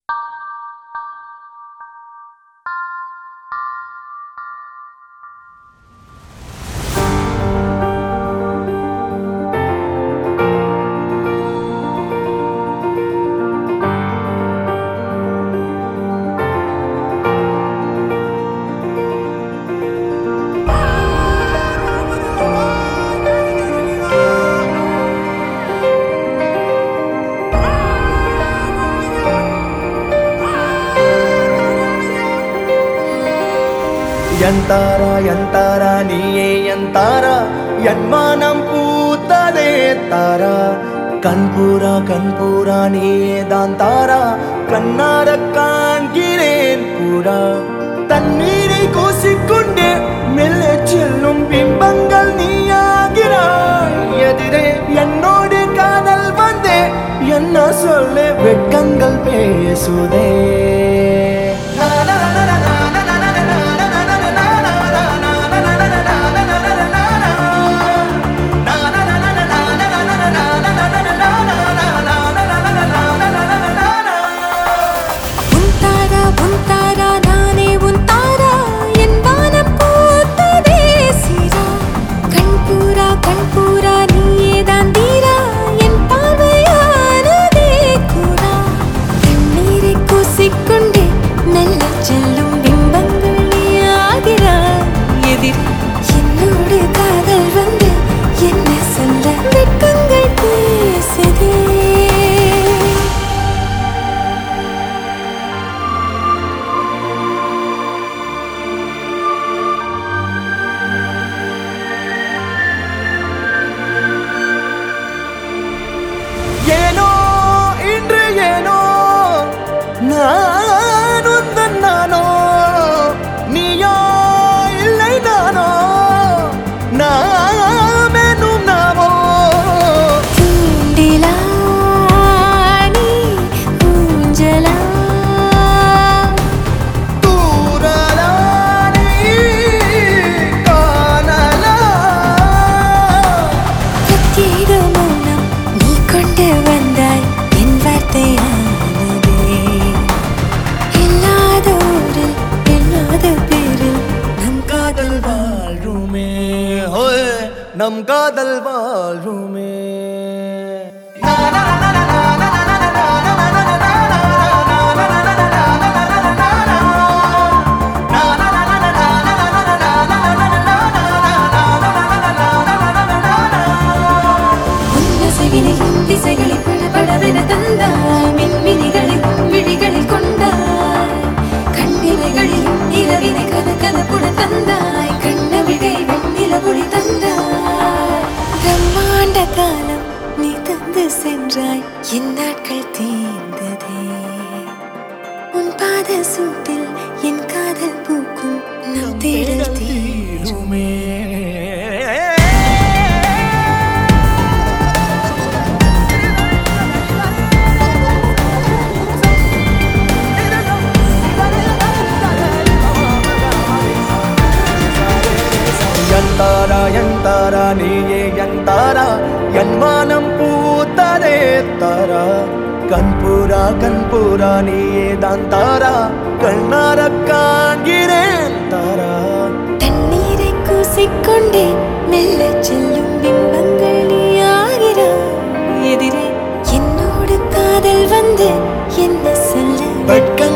ఎంతారా ఎంతారా నీయే ఎంతారా என்மானம் பூத்ததே தாரா கண்பூரா கண்பூரா நீயே தான் தாரா கண்ணார காண்கிறேன் கூடா தண்ணீரை கூசிக்கொண்டே மெல்ல செல்லும் பிம்பங்கள் நீயாகிறாய் எதிரே என்னோடு காதல் வந்தே என்ன சொல்ல வெட்கங்கள் பேசுதே உன் தாரா உன் தாரா நானே உன் தாரா என் வானம் பூத்ததே சீரா கண்பூரா கண்பூரா நீயே தான் தீரா என் பார்வையானதே கூறா தண்ணீரை கூசிக்கொண்டே மெல்ல செல்லும் பிம்பங்கள் நீயாகிறா எதிர் என்னோடு காதல் வந்து என்ன சொல்ல வெட்கங்கள் பேசுதே ஏனோ இன்று ஏனோ நான் உந்தன் நானோ நீயோ இல்லை நானோ நாமெனும் நாமோ தூண்டிலா நீ ஊஞ்சலா தூரலானி காணலா பிரத்யேக மௌனம் நீ கொண்டு வந்தாய் என் வார்த்தையானதே இல்லாத ஊரில் இல்லாத பேரில் நம் காதல் வாழ்வுமே ஹோய், நம் காதல் வாழ்வுமே உன்னசைவினையும் திசைகளில் படபடவென தந்தாய் மின்மினிகளில் விழிகளில் கொண்டாய் கண்ணிமைகளிலும் இரவினை கத கதப்புட தந்தாய் கண்ணவிழை வெண்ணில ஒளி தந்தாய் பிரம்மாண்ட காலம் நீ தந்து சென்றாய் என் நாட்கள் தீர்ந்ததே உன் பாத சூட்டில் என் காதல் பூக்கும் நம் தேடல் தீரும் தீருமே எந்தாரா எந்தாரா நீயே எந்தாரா என் மானம் பூத்ததே தாரா கண்பூரா கண்பூரா நீயே தான் தாரா கண்ணார காண்கிறேன் தாரா தண்ணீரை கூசிக்கொண்டே மெல்ல செல்லும் பிம்பங்கள் நீயாகிறாய் எதிரே என்னோடு காதல் வந்து என்ன சொல்ல வெட்க